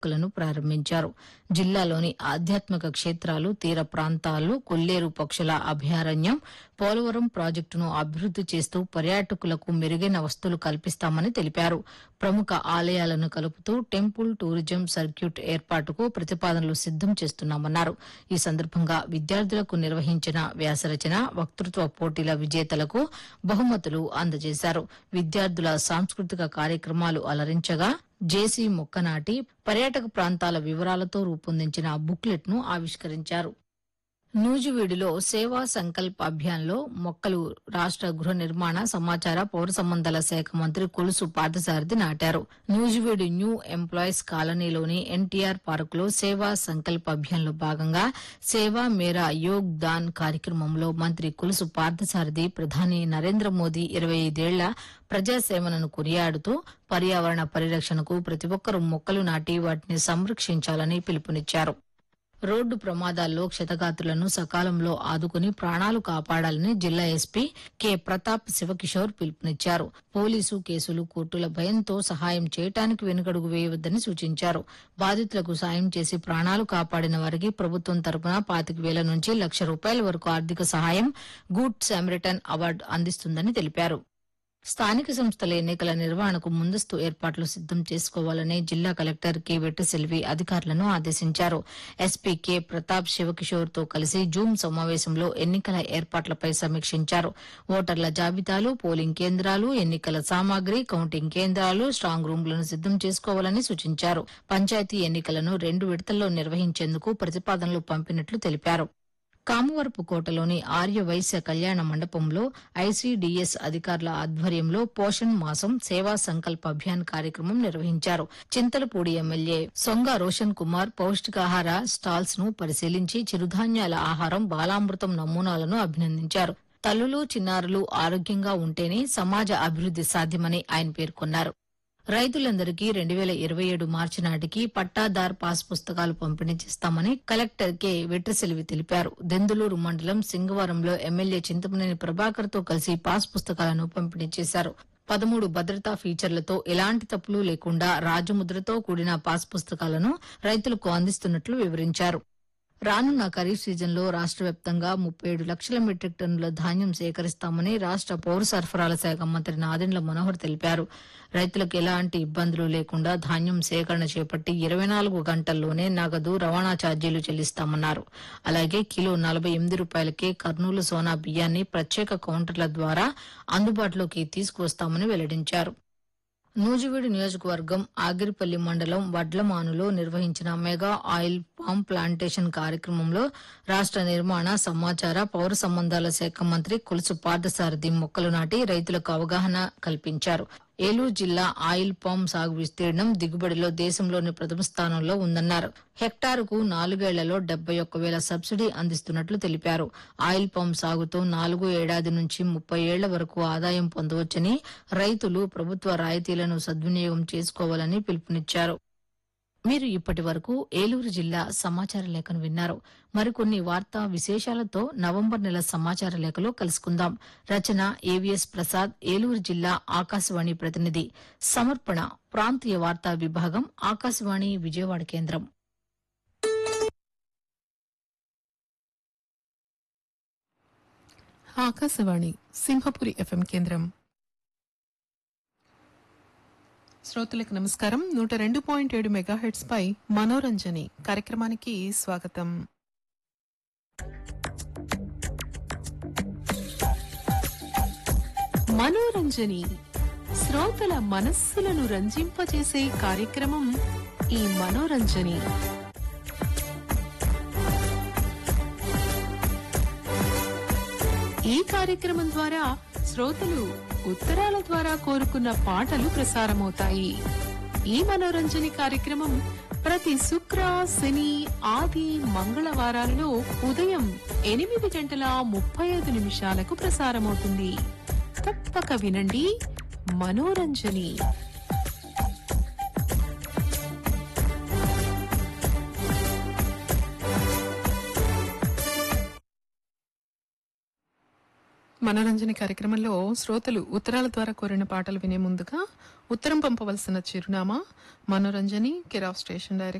లను ప్రారంభించారు జిల్లాలోని ఆధ్యాత్మిక క్షేత్రాలు తీర ప్రాంతాలు కొల్లేరు పక్షుల అభయారణ్యం పోలవరం ప్రాజెక్టును అభివృద్ది చేస్తూ పర్యాటకులకు మెరుగైన వసతులు కల్పిస్తామని తెలిపారు ప్రముఖ ఆలయాలను కలుపుతూ టెంపుల్ టూరిజం సర్క్యూట్ ఏర్పాటుకు ప్రతిపాదనలు సిద్దం చేస్తున్నామన్నారు ఈ సందర్భంగా విద్యార్థులకు నిర్వహించిన వ్యాసరచన వక్తృత్వ పోటీల విజేతలకు బహుమతులు అందజేశారు విద్యార్థుల సాంస్కృతిక కార్యక్రమాలు అలరించగా జేసీ మొక్కనాటి పర్యాటక ప్రాంతాల వివరాలతో రూపొందించిన బుక్లెట్ ను ఆవిష్కరించారు నూజివీడులో సేవా సంకల్ప్ అభియాన్లో మొక్కలు రాష్ట గృహ నిర్మాణ సమాచార పౌర సంబంధాల శాఖ మంత్రి కొలుసు పార్థసారథి నాటారు నూజివీడు న్యూ ఎంప్లాయీస్ కాలనీలోని ఎన్టీఆర్ పార్కులో సేవా సంకల్ప్ అభియాన్లో భాగంగా సేవా మేరా యోగ్ దాన్ కార్యక్రమంలో మంత్రి కొలుసు పార్థసారథి ప్రధాని నరేంద్ర మోదీ ఇరవై ఐదేళ్ల ప్రజాసేవలను కొనియాడుతూ పర్యావరణ పరిరక్షణకు ప్రతి ఒక్కరూ మొక్కలు నాటి వాటిని సంరక్షించాలని పిలుపునిచ్చారు రోడ్డు ప్రమాదాల్లో క్షతగాత్రులను సకాలంలో ఆదుకుని ప్రాణాలు కాపాడాలని జిల్లా ఎస్పీ కె ప్రతాప్ శివకిషోర్ పిలుపునిచ్చారు పోలీసు కేసులు కోర్టుల భయంతో సహాయం చేయటానికి వెనుకడుగు వేయవద్దని సూచించారు బాధితులకు సాయం చేసి ప్రాణాలు కాపాడిన వారికి ప్రభుత్వం తరపున పాతిక వేల నుంచి లక్ష రూపాయల వరకు ఆర్థిక సహాయం గుడ్ సామరిటన్ అవార్డు అందిస్తుందని తెలిపారు స్థానిక సంస్థల ఎన్నికల నిర్వహణకు ముందస్తు ఏర్పాట్లు సిద్దం చేసుకోవాలని జిల్లా కలెక్టర్ కె వెట్టిసెల్వి అధికారులను ఆదేశించారు ఎస్పీ కె ప్రతాప్ శివకిషోర్ తో కలిసి జూమ్ సమావేశంలో ఎన్నికల ఏర్పాట్లపై సమీక్షించారు ఓటర్ల జాబితాలు పోలింగ్ కేంద్రాలు ఎన్నికల సామాగ్రి కౌంటింగ్ కేంద్రాలు స్ట్రాంగ్ రూమ్లను సిద్దం చేసుకోవాలని సూచించారు పంచాయతీ ఎన్నికలను రెండు విడతల్లో నిర్వహించేందుకు ప్రతిపాదనలు పంపినట్లు తెలిపారు కామవరపు కోటలోని ఆర్య వైశ్య కళ్యాణ మండపంలో ఐసీడీఎస్ అధికారుల ఆధ్వర్యంలో పోషణ్ మాసం సేవా సంకల్ప అభియాన్ కార్యక్రమం నిర్వహించారు చింతలపూడి ఎమ్మెల్యే సొంగ రోషన్ కుమార్ పౌష్టికాహార స్టాల్స్ ను పరిశీలించి చిరుధాన్యాల ఆహారం బాలామృతం నమూనాలను అభినందించారు తల్లులు చిన్నారులు ఆరోగ్యంగా ఉంటేనే సమాజ అభివృద్ది సాధ్యమని ఆయన పేర్కొన్నారు రైతులందరికీ రెండు వేల ఇరవై ఏడు మార్చి నాటికి పట్టాదార్ పాస్ పుస్తకాలు పంపిణీ చేస్తామని కలెక్టర్ కె వెట్రిసెల్వి తెలిపారు దెందులూరు మండలం సింగవరంలో ఎమ్మెల్యే చింతమనేని ప్రభాకర్ తో కలిసి పాస్ పుస్తకాలను పంపిణీ చేశారు పదమూడు భద్రతా ఫీచర్లతో ఎలాంటి తప్పులు లేకుండా రాజముద్రతో కూడిన పాస్ పుస్తకాలను రైతులకు అందిస్తున్నట్లు వివరించారు రానున్న ఖరీఫ్ సీజన్లో రాష్ట వ్యాప్తంగా ముప్పై ఏడు లక్షల మెట్రిక్ టన్నుల ధాన్యం సేకరిస్తామని రాష్ట పౌర సరఫరాల శాఖ మంత్రి నాదెండ్ల మనోహర్ తెలిపారు రైతులకు ఎలాంటి ఇబ్బందులు లేకుండా ధాన్యం సేకరణ చేపట్టి ఇరవై నాలుగు గంటల్లోనే నగదు రవాణా ఛార్జీలు చెల్లిస్తామన్నారు అలాగే కిలో నలభై ఎనిమిది రూపాయలకే కర్నూలు సోనా బియ్యాన్ని ప్రత్యేక కౌంటర్ల ద్వారా అందుబాటులోకి తీసుకువస్తామని వెల్లడించారు నూజివీడు నియోజకవర్గం ఆగిరిపల్లి మండలం వడ్లమానులో నిర్వహించిన మెగా ఆయిల్ పామ్ ప్లాంటేషన్ కార్యక్రమంలో రాష్ట నిర్మాణ సమాచార పౌర సంబంధాల శాఖ మంత్రి కొలుసు పార్థసారథి మొక్కలు నాటి రైతులకు అవగాహన కల్పించారు ఏలూరు జిల్లా ఆయిల్ పామ్ సాగు విస్తీర్ణం దిగుబడిలో దేశంలోని ప్రథమ స్థానంలో ఉందన్నారు హెక్టారుకు నాలుగేళ్లలో డెబ్బై ఒక్క వేల సబ్సిడీ అందిస్తున్నట్లు తెలిపారు ఆయిల్ పామ్ సాగుతో నాలుగు ఏడాది నుంచి ముప్పై ఏళ్ల వరకు ఆదాయం పొందవచ్చని రైతులు ప్రభుత్వ రాయితీలను సద్వినియోగం చేసుకోవాలని పిలుపునిచ్చారు మీరు ఇప్పటి వరకు ఏలూరు జిల్లా సమాచార లేఖను విన్నారు మరికొన్ని వార్తా విశేషాలతో నవంబర్ నెల సమాచార లేఖలో కలుసుకుందాం రచన ఏవిఎస్ ప్రసాద్ ఏలూరు జిల్లా ఆకాశవాణి ప్రతినిధి సమర్పణ ప్రాంతీయ వార్తా విభాగం ఆకాశవాణి విజయవాడ కేంద్రం ఆకాశవాణి సింహపురి ఎఫ్ఎం కేంద్రం శ్రోతలకు నమస్కారం నూట రెండు పాయింట్ ఏడు మెగాహెట్స్ పై మనోరంజని కార్యక్రమానికి స్వాగతం మనోరంజని శ్రోతల మనస్సులను రంజింపజేసే కార్యక్రమం ఈ మనోరంజని ఈ కార్యక్రమం ద్వారా శ్రోతలు ఉత్తరాల ద్వారా కోరుకున్న పాటలు ప్రసారమవుతాయి ఈ మనోరంజని కార్యక్రమం ప్రతి శుక్ర శని ఆది మంగళవారాల్లో ఉదయం ఎనిమిది గంటల ముప్పై ఐదు నిమిషాలకు ప్రసారమవుతుంది తప్పక వినండి మనోరంజని మనోరంజన కార్యక్రమంలో శ్రోతలు ఉత్తరాల ద్వారా కోరిన పాటలు వినే ముందుగా ఉత్తరం పంపవలసిన చిరునామా మనోరంజని కిరావ్ స్టేషన్ డైరెక్టర్